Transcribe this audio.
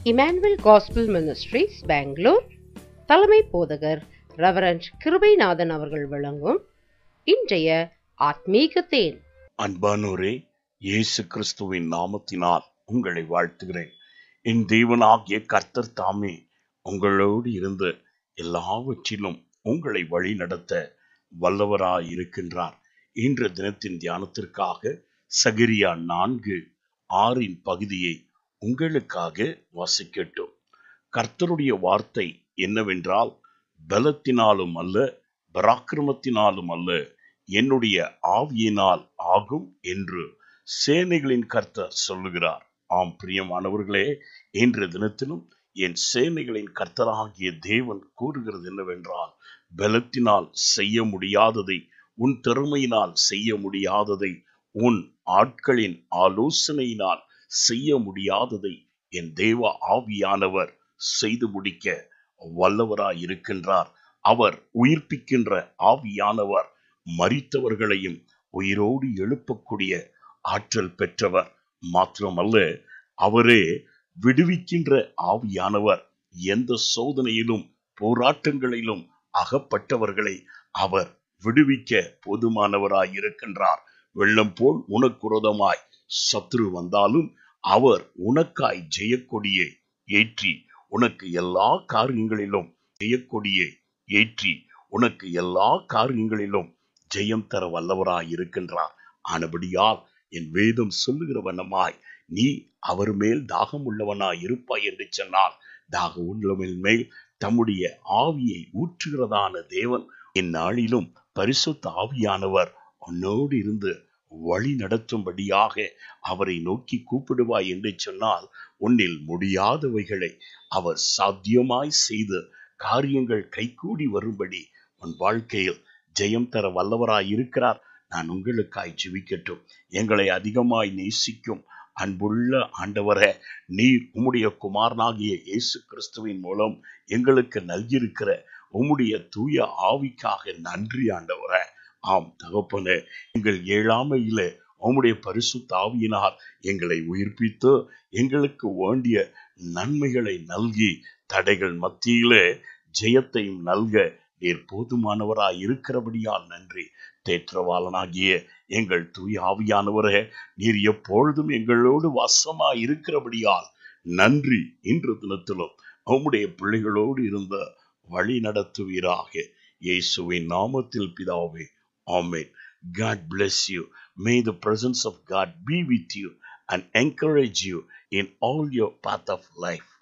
Emmanuel gospel ministries Bangalore தலைமை போதகர் reverend Kirubanathan அவர்கள் வழங்கும் இன்றைய ஆத்மீக தேன் அன்பானோரே இயேசு கிறிஸ்துவின் நாமத்தினால் உங்களை வாழ்த்துகிறேன் என் தேவனாகிய கர்த்தர் தாமே உங்களோடு இருந்து எல்லாவற்றிலும் உங்களை வழி நடத்த வல்லவராய் இருக்கின்றார் இன்று தினத்தின் தியானத்திற்காக சகிரியா நான்கு ஆறின் பகுதியை உங்களுக்காக வாசிக்கட்டும் கர்த்தருடைய வார்த்தை என்னவென்றால் பலத்தினாலும் அல்ல பராக்கிரமத்தினாலும் அல்ல என்னுடைய ஆவியினால் ஆகும் என்று சேனைகளின் கர்த்தர் சொல்லுகிறார் ஆம் பிரியமானவர்களே இன்று தினத்திலும் என் சேனைகளின் கர்த்தராகிய தேவன் கூறுகிறது என்னவென்றால் பலத்தினால் செய்ய முடியாததை உன் திறமையினால் செய்ய முடியாததை உன் ஆட்களின் ஆலோசனையினால் செய்ய முடியாததை என் தேவ ஆவியானவர் செய்து முடிக்க வல்லவராய் இருக்கின்றார் அவர் உயிர்ப்பிக்கின்ற ஆவியானவர் மரித்தவர்களையும் உயிரோடு எழுப்பக்கூடிய ஆற்றல் பெற்றவர் மாத்திரமல்ல அவரே விடுவிக்கின்ற ஆவியானவர் எந்த சோதனையிலும் போராட்டங்களிலும் அகப்பட்டவர்களை அவர் விடுவிக்க போதுமானவராய் இருக்கின்றார் வெள்ளம் போல் உனக்குரதமாய் சத்ரு வந்தாலும் அவர் உனக்காய் ஜெயக்கொடியை ஏற்றி உனக்கு எல்லா காரியங்களிலும் ஜெயக்கொடியை ஏற்றி உனக்கு எல்லா காரியங்களிலும் ஜெயம் தர வல்லவராய் இருக்கின்றார் ஆனபடியால் என் வேதம் சொல்லுகிற வண்ணமாய் நீ அவர் மேல் தாகம் உள்ளவனாய் இருப்பாய் என்று சொன்னால் தாக உள்ளவன் மேல் தம்முடைய ஆவியை ஊற்றுகிறதான தேவன் இந்நாளிலும் பரிசுத்த ஆவியானவர் உன்னோடு இருந்து வழி நடத்தும்படியாக அவரை நோக்கி கூப்பிடுவாய் என்று சொன்னால் உன்னில் முடியாதவைகளை அவர் சாத்தியமாய் செய்து காரியங்கள் கைகூடி வரும்படி உன் வாழ்க்கையில் ஜெயம் தர வல்லவராய் இருக்கிறார் நான் உங்களுக்காய் ஜெபிக்கட்டும் எங்களை அதிகமாய் நேசிக்கும் அன்புள்ள ஆண்டவரே நீர் உம்முடைய குமாரனாகிய இயேசு கிறிஸ்துவின் மூலம் எங்களுக்கு நல்கியிருக்கிற உம்முடைய தூய ஆவிக்காக நன்றி ஆண்டவரே ஆம் தகப்பனே எங்கள் ஏழாமையில உம்முடைய பரிசு தாவியினால் எங்களை உயிர்ப்பித்து எங்களுக்கு வேண்டிய நன்மைகளை நல்கி தடைகள் மத்தியிலே ஜெயத்தையும் நல்க நீர் போதுமானவராய் இருக்கிறபடியால் நன்றி தேற்றவாளனாகிய எங்கள் தூய ஆவியானவரே நீர் எப்பொழுதும் எங்களோடு வசமாய் இருக்கிறபடியால் நன்றி இன்று தினத்திலும் உம்முடைய பிள்ளைகளோடு இருந்த வழி நடத்துவீராக இயேசுவின் நாமத்தில் பிதாவே ஆமென் God bless you. May the presence of God be with you and encourage you in all your path of life.